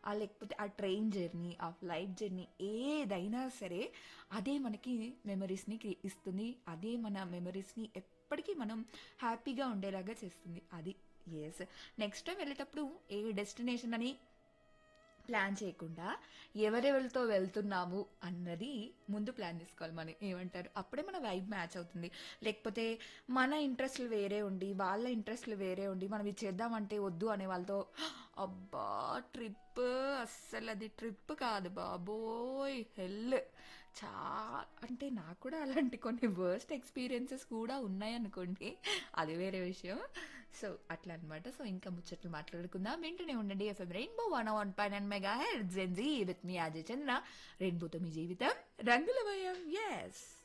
ఆ లేకపోతే ఆ ట్రైన్ జర్నీ ఆ ఫ్లైట్ జర్నీ ఏదైనా సరే అదే మనకి మెమరీస్ని ఇస్తుంది అదే మన మెమరీస్ని ఎప్పటికీ మనం హ్యాపీగా ఉండేలాగా చేస్తుంది అది ఎస్ నెక్స్ట్ టైం వెళ్ళేటప్పుడు ఏ డెస్టినేషన్ అని ప్లాన్ చేయకుండా ఎవరెవరితో వెళ్తున్నాము అన్నది ముందు ప్లాన్ చేసుకోవాలి మనం ఏమంటారు అప్పుడే మన వైబ్ మ్యాచ్ అవుతుంది లేకపోతే మన ఇంట్రెస్ట్లు వేరే ఉండి వాళ్ళ ఇంట్రెస్ట్లు వేరే ఉండి మనం ఇది చేద్దామంటే వద్దు అనే వాళ్ళతో అబ్బా ట్రిప్ అస్సలు అది ట్రిప్ కాదు బాబోయ్ హెల్ చా అంటే నాకు కూడా అలాంటి కొన్ని వర్స్ట్ ఎక్స్పీరియన్సెస్ కూడా ఉన్నాయనుకోండి అది వేరే విషయం సో అట్లా అనమాట సో ఇంకా ముచ్చట్లు మాట్లాడుకుందాం వింటూనే ఉండండి ఎఫ్ఎం రెయిన్బో వన్ వన్ పైన మెగా హెడ్ జెన్జీ విత్ మీ అజయ్ చంద్ర రెయిన్బోతో మీ జీవితం రంగులమయం ఎస్